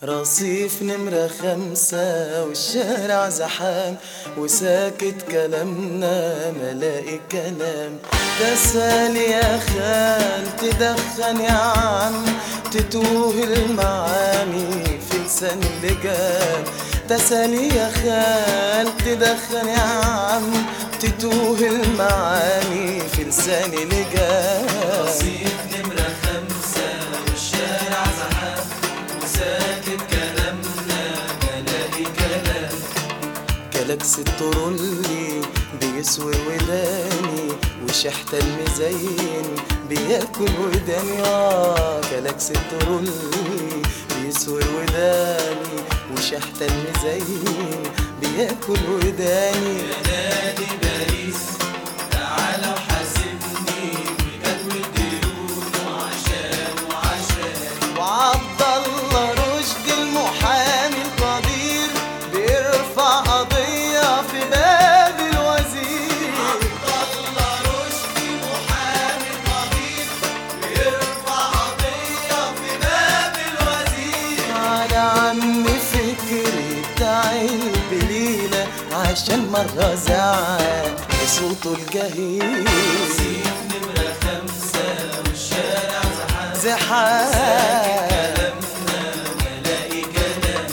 رصيف نمرة خمسة والشارع زحام وساكت كلامنا ملاقي كلام تسال يا خال تدخن يا عم تتوه المعاني في لسان اللجام تسال يا خال تدخن يا عم تتوه المعاني في لسان اللجام رصيف نمرة خمسة والشارع زحام وساكت كلامنا بلاقي كلام كلاكس الترولي بيسور وداني وشحت المزين بياكل وداني اه كلاكس الترولي بيسور وداني وشحت المزين بياكل وداني نادي باريس تعالى وحاسبني بجدول الديون وعشان وعشان وعبد الله رشدي المحامي القدير بيرفع قضية في باب الوزير الله رشدي محامي قدير بيرفع قضية في باب الوزير على عم فكري بتاع البليلة عشان مرة زعل بصوته الجهير رصيف نمرة خمسة والشارع زحام زحام كلامنا بلاقي كلام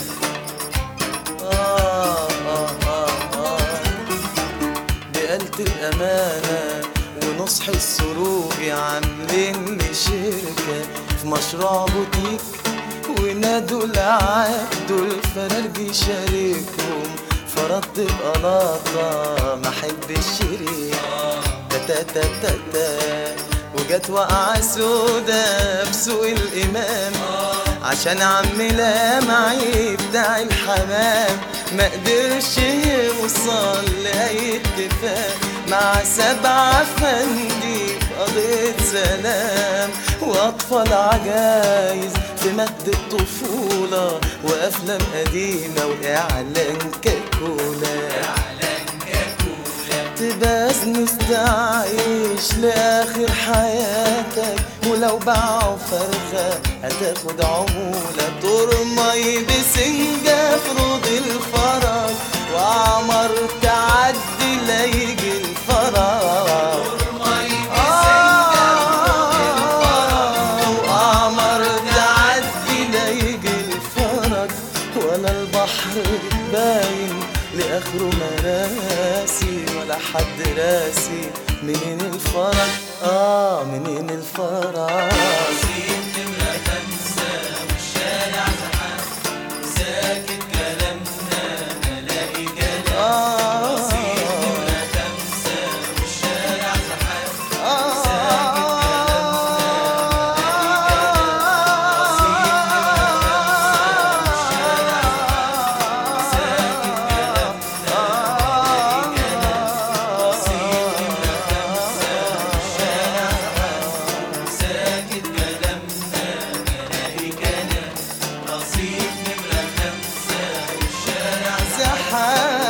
آه آه آه آه بقلت الأمانة ونصح السروج عاملين لي شركة في مشروع بوتيك ونادوا العقد والفرارج يشاركهم فرضت بقلاطة ما احب الشريك تا تا تا تا وجت وقعة سودا بسوق الإمام عشان عمي لامعي بتاع الحمام ما قدرش يوصل لأي اتفاق مع سبعة فندي في قضية سلام وأطفال عجايز في مد الطفولة وأفلام قديمة وإعلان كاكولا تبقى مستعيش لآخر حياتك ولو باعوا فرخة هتاخد عمولة ترمي بسنجة في روض الفرج وعمر تعدي لا يجي الفرج وقمر تعدي لا يجي الفرج ولا البحر باين لاخره مراسي ولا حد راسي منين الفرج اه منين الفرج رصيف نمرة خمسة والشارع زحام ساكت كلامنا بلاقي كلام آه رصيف نمرة خمسة والشارع زحام ساكت كلامنا بلاقي كلام رصيف نمرة خمسة والشارع زحام